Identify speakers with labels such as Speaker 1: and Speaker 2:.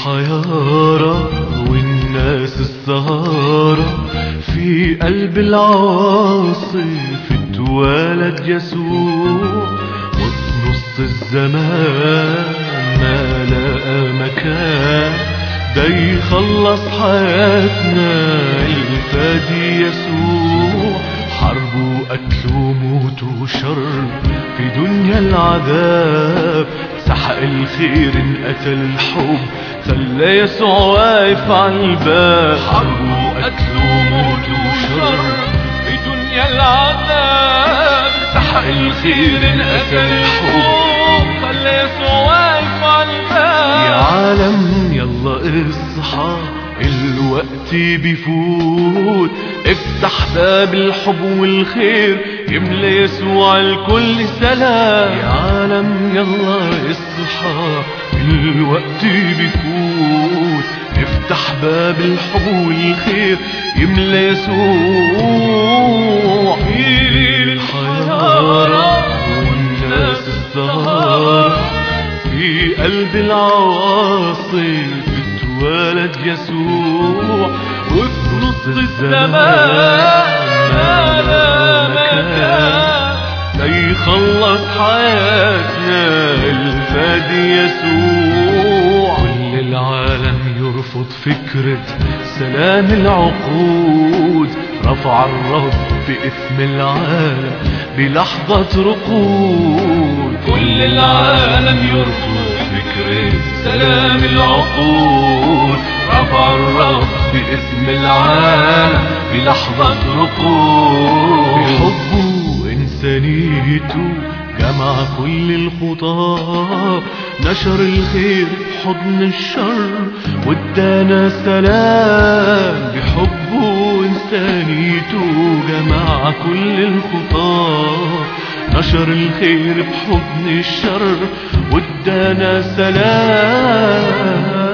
Speaker 1: الحيارى والناس السهارة في قلب العواصف اتولد يسوع وفي نص الزمان ما لقى مكان ده يخلص حياتنا الفادي يسوع حرب وقتل وموت وشر في دنيا العذاب سحق الخير انقتل الحب خلى يسوع واقف على الباب حرب وقتل وموت وشر في دنيا العذاب سحق الخير انقتل الحب خلى يسوع واقف على الباب يا عالم يلا اصحى الوقت بيفوت افتح باب الحب والخير يملى يسوع الكل سلام يا عالم يلا اصحى الوقت بيفوت افتح باب الحب والخير يملى يسوع في ليل الحيارى والناس السهارة في قلب العواصف اتولد يسوع وفي نص الزمان ما لا مكان ليخلص حياتنا الفادي يسوع كل العالم يرفض فكرة سلام العقود رفع الرب باسم العالم بلحظة رقود كل العالم يرفض فكرة سلام العقول رفع الرب باسم العالم بلحظة رقود بحبه إنسانيته جمع كل الخطاة نشر الخير بحضن الشر وادانا سلام بحبه إنسانيته جمع كل الخطاة نشر الخير بحضن الشر وادانا سلام